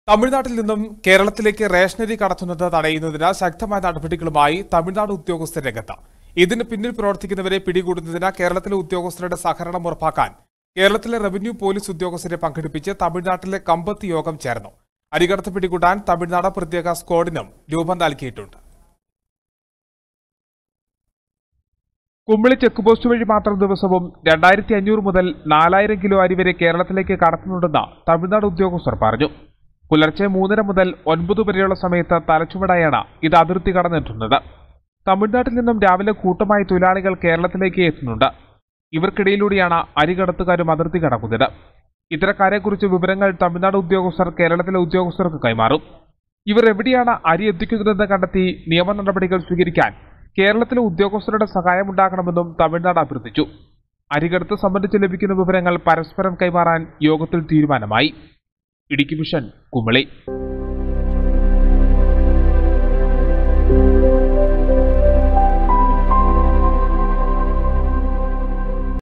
തമിഴ്നാട്ടിൽ നിന്നും കേരളത്തിലേക്ക് റേഷനറി കടത്തുന്നത് തടയുന്നതിന് ശക്തമായ നടപടികളുമായി തമിഴ്നാട് ഉദ്യോഗസ്ഥർ രംഗത്ത് ഇതിന് പിന്നിൽ പ്രവർത്തിക്കുന്നവരെ പിടികൂടുന്നതിന് കേരളത്തിലെ ഉദ്യോഗസ്ഥരുടെ സഹകരണം ഉറപ്പാക്കാൻ കേരളത്തിലെ റവന്യൂ പോലീസ് ഉദ്യോഗസ്ഥരെ പങ്കെടുപ്പിച്ച് തമിഴ്നാട്ടിലെ കമ്പത്ത് യോഗം ചേർന്നു അരികടത്ത് പിടികൂടാൻ തമിഴ്നാട് പ്രത്യേക സ്ക്വാഡിനും രൂപം നൽകിയിട്ടുണ്ട് കുമ്മിളി ചെക്ക് പോസ്റ്റ് വഴി മാത്രം ദിവസവും രണ്ടായിരത്തി അഞ്ഞൂറ് മുതൽ നാലായിരം കിലോ അരി വരെ കേരളത്തിലേക്ക് കടത്തുന്നുണ്ടെന്ന് തമിഴ്നാട് ഉദ്യോഗസ്ഥർ പറഞ്ഞു പുലർച്ചെ മൂന്നര മുതൽ ഒൻപത് വരെയുള്ള സമയത്ത് തലച്ചുവടായാണ് ഇത് അതിർത്തി കടന്നെത്തുന്നത് തമിഴ്നാട്ടിൽ നിന്നും രാവിലെ കൂട്ടമായി തൊഴിലാളികൾ കേരളത്തിലേക്ക് എത്തുന്നുണ്ട് ഇവർക്കിടയിലൂടെയാണ് അരി കടത്തുകാരും അതിർത്തി കടക്കുന്നത് ഇത്തരക്കാരെക്കുറിച്ച് വിവരങ്ങൾ തമിഴ്നാട് ഉദ്യോഗസ്ഥർ കേരളത്തിലെ ഉദ്യോഗസ്ഥർക്ക് കൈമാറും ഇവർ എവിടെയാണ് അരി എത്തിക്കുന്നതെന്ന് കണ്ടെത്തി നിയമ നടപടികൾ സ്വീകരിക്കാൻ കേരളത്തിലെ ഉദ്യോഗസ്ഥരുടെ സഹായമുണ്ടാകണമെന്നും തമിഴ്നാട് അഭ്യർത്ഥിച്ചു അരികടത്ത് സംബന്ധിച്ച് ലഭിക്കുന്ന വിവരങ്ങൾ പരസ്പരം കൈമാറാൻ യോഗത്തിൽ തീരുമാനമായി ഇടുക്കി മിഷൻ കുമളി